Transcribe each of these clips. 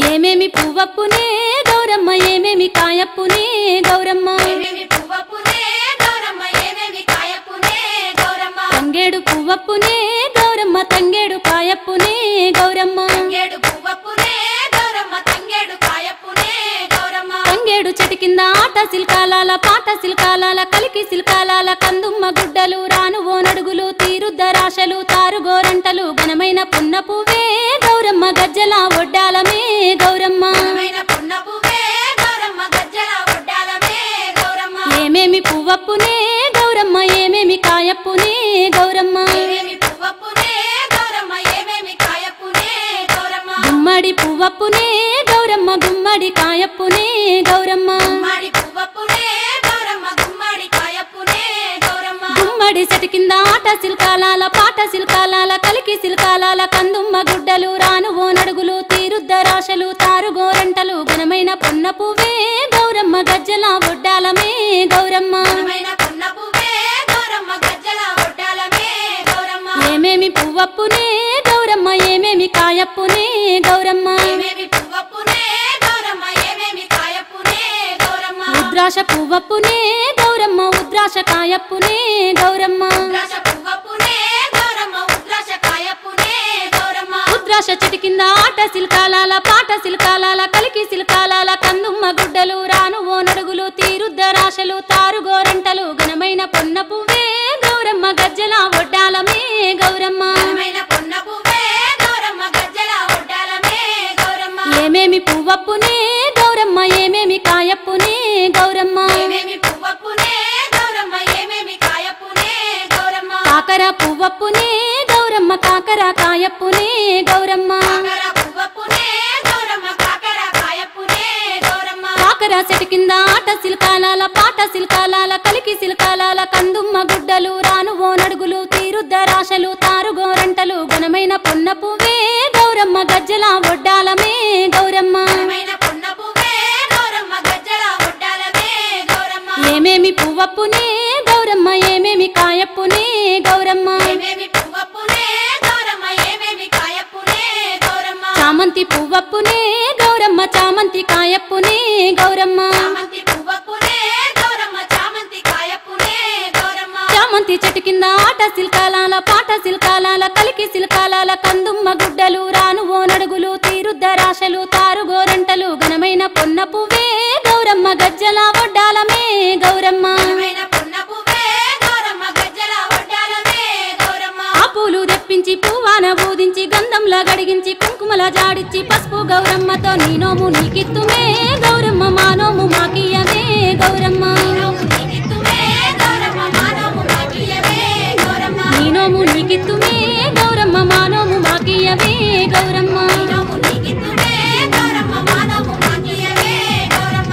ఏమేమి పువ్వప్పునే గౌరమ్మ ఏమేమి కాయప్పునే గౌరమ్మ ఏమేమి పువ్వప్పునే గౌరమ్మ ఏమేమి కాయప్పునే గౌరమ్మ తంగేడు పువ్వప్పునే గౌరమ్మ తంగేడు కాయప్పునే గౌరమ్మ తంగేడు పువ్వప్పునే గౌరమ్మ తంగేడు కాయప్పునే గౌరమ్మ తంగేడు చెట్టు కింద ఆట సిల్కాలాల పాట సిల్కాలాల కలికి సిల్కాలాల కందుమ్మ గుడ్డలు రాను ఓ నడుగులు తీరుద్దరాశలు తారుగోరంటలు ఘనమైన పున్న పువ్వే గౌరమ్మ గజ్జల ఒడ్డాలమే గౌరమ్మ ఘనమైన పున్న పువ్వే గౌరమ్మ గజ్జల ఒడ్డాలమే గౌరమ్మ ఏమేమి పువ్వప్పునే గౌరమ్మ ఏమేమి కాయప్పునే గౌరమ్మ ఏమేమి పువ్వప్పునే గౌరమ్మ ఏమేమి కాయప్పునే గౌరమ్మ గుమ్మడి పువ్వప్పునే గౌరమ్మ గుమ్మడి కాయప్పునే గౌరమ్మ గుమ్మడి పువ్వప్పునే గౌరమ్మ గుమ్మడి కాయప్పునే గౌరమ్మ గుమ్మడి చెట్టు కింద ఆట సిల్కాలాల పాట సిల్కాలాల కలికి సిల్కాలాల కందుమ్మ గుడ్డలు రాను ఓ నడుగులు తీరుద్దరాశలు తారుగోరంటలు ఘనమైన పొన్న పువ్వే గౌరమ్మ గజ్జల ఒడ్డాలమే గౌరమ్మ ఘనమైన పున్న పువ్వే గౌరమ్మ గజ్జల ఒడ్డాలమే గౌరమ్మ ఏమేమి పువ్వప్పునే గౌరమ్మ ఏమేమి కాయప్పునే గౌరమ్మ ఏమేమి పువ్వప్పునే గౌరమ్మ ఏమేమి కాయప్పునే గౌరమ్మ ఉద్రాశ పువ్వప్పునే గౌరమ్మ ఉద్రాశ కాయప్పునే గౌరమ్మ ఉద్రాశ పువ్వప్పునే గౌరమ్మ ఉద్రాశ కాయప్పునే గౌరమ్మ ఉద్రాశ చెట్టు కింద ఆట సిల్కాలాల పాట సిల్కాలాల కలికి సిల్కాలాల కందుమ్మ గుడ్డలు రాను ఓ నడుగులు తీరుద్దరాశలు తారుగోరంటలు ఘనమైన పొన్న పువ్వే గౌరమ్మ గజ్జల ఒడ్డాలమే గౌరమ్మ ఘనమైన పున్న పువ్వే గౌరమ్మ గజ్జల ఒడ్డాలమే గౌరమ్మ ఏమేమి పువ్వప్పునే గౌరమ్మ ఏమేమి కాయప్పునే గౌరమ్మ ఏమేమి పువ్వప్పునే గౌరమ్మ ఏమేమి కాయప్పునే గౌరమ్మ కాకర పువ్వప్పునే గౌరమ్మ కాకర కాయప్పునే గౌరమ్మ కాకర పువ్వప్పునే గౌరమ్మ కాకర కాయప్పునే గౌరమ్మ కాకర చెట్టు కింద ఆట సిల్కాలాల పాట సిల్కాలాల కలికి సిల్కాలాల కందుమ్మ గుడ్డలు రాను ఓ నడుగులు తీరుద్దరాశలు తారుగోరంటలు ఘనమైన పొన్న పువ్వే గౌరమ్మ గజ్జల ఒడ్డాలమే గౌరమ్మ ఘనమైన పున్న పువ్వే గౌరమ్మ గజ్జల ఒడ్డాలమే గౌరమ్మ ఏమేమి పువ్వప్పునే గౌరమ్మ ఏమేమి కాయప్పునే గౌరమ్మ ఏమేమి పువ్వప్పునే గౌరమ్మ ఏమేమి కాయప్పునే గౌరమ్మ చామంతి పువ్వప్పునే గౌరమ్మ చామంతి కాయప్పునే గౌరమ్మ చామంతి పువ్వప్పునే గౌరమ్మ చామంతి కాయప్పునే గౌరమ్మ చామంతి చెట్టు కింద ఆట సిల్కాలాల పాట సిల్కాలాల కలికి సిల్కాలాల కందుమ్మ గుడ్డలు రాను ఓ నడుగులు తీరుద్దరాశలు తారుగోరంటలు ఘనమైన పొన్న పువ్వే గౌరమ్మ గజ్జల ఒడ్డాలమే గౌరమ్మ ఘనమైన పున్న పువ్వే గౌరమ్మ గజ్జల ఒడ్డాలమే గౌరమ్మ ఆ పూలు తెప్పించి పువ్వాన బూదించి గంధంలా గడిగించి కుంకుమల జాడిచ్చి పసుపు గౌరమ్మతో నీ నోము నీకిత్తుమే గౌరమ్మ మా నోము మాకియమే గౌరమ్మ నోము నీకిత్తుమే గౌరమ్మ మానవు మాకియవే గౌరమ్మ నీ నోము నీకిత్తుమే గౌరమ్మ మా నోము మాకియవే గౌరమ్మ నోము నీకిత్తుమే గౌరమ్మ మానవు మాకియవే గౌరమ్మ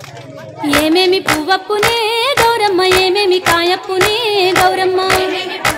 ఏమేమి పువ్వప్పునే గౌరమ్మ ఏమేమి కాయప్పునే గౌరమ్మ ఏమేమి